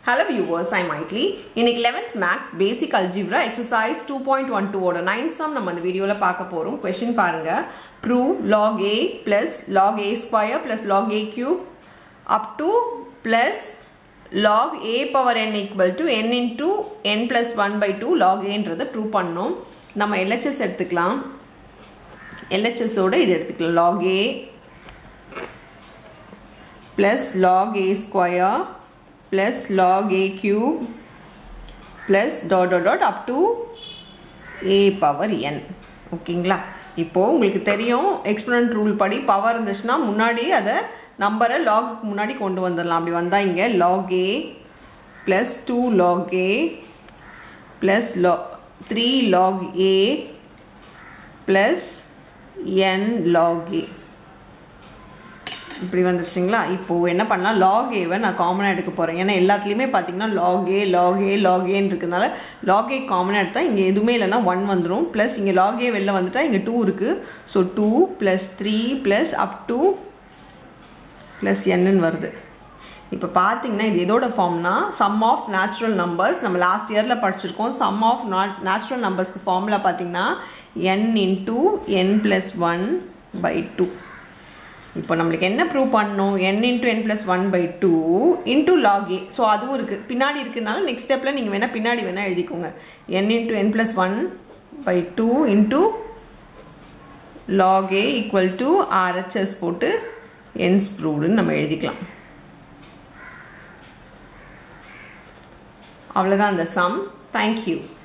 hello viewers ஐ மைட்லி இன்னைக்கு eleventh maths basic algebra exercise two point one டூவோட நைன் சம் நம்ம அந்த வீடியோவில் பார்க்க போகிறோம் கொஷின் பாருங்க prove log a plus log a square plus log a cube up to plus log a power n equal to n into n plus one by two log ஏன்றதை prove பண்ணோம் நம்ம LHS எடுத்துக்கலாம் எல்ஹெச்எஸோட இது எடுத்துக்கலாம் log a plus log a square plus log a cube plus dot dot dot up to a power n ஓகேங்களா இப்போது உங்களுக்கு தெரியும் எக்ஸ்பனன்ட் ரூல் படி பவர் இருந்துச்சுன்னா முன்னாடி அதை நம்பரை லாகுக்கு முன்னாடி கொண்டு வந்துடலாம் அப்படி வந்தால் இங்கே log a plus two log a plus லா three log a plus n log a இப்படி வந்துருச்சுங்களா இப்போது என்ன பண்ணலாம் லாக் ஏவை நான் காமனாக எடுக்க போகிறேன் ஏன்னா எல்லாத்துலேயுமே பார்த்தீங்கன்னா log a log a log ஏன்னு இருக்கிறதுனால லாக் ஏ காமனாக எடுத்தால் இங்கே எதுவுமே இல்லைன்னா ஒன் வந்துடும் ப்ளஸ் இங்கே லாக் ஏ வெளில வந்துட்டால் இங்கே டூ இருக்குது so two plus three plus up to plus என்னன்னு வருது இப்போ பார்த்தீங்கன்னா இது எதோட ஃபார்ம்னா சம் ஆஃப் நேச்சுரல் நம்பர்ஸ் நம்ம லாஸ்ட் இயரில் படிச்சிருக்கோம் சம் ஆஃப் நாட் நேச்சுரல் நம்பர்ஸ்க்கு ஃபார்முலா பார்த்தீங்கன்னா n into n plus one by two இப்போ நம்மளுக்கு என்ன ப்ரூவ் பண்ணணும் n into n plus one by two into log a so அதுவும் இருக்குது பின்னாடி இருக்கிறதுனால நெக்ஸ்ட் ஸ்டெப்பில் நீங்கள் வேணால் பின்னாடி வேணால் எழுதிக்கோங்க n into n plus one by two into log a equal to RHS போட்டு என்ஸ் ப்ரூவ்டுன்னு நம்ம எழுதிக்கலாம் அவ்வளோதான் அந்த சம் தேங்க்யூ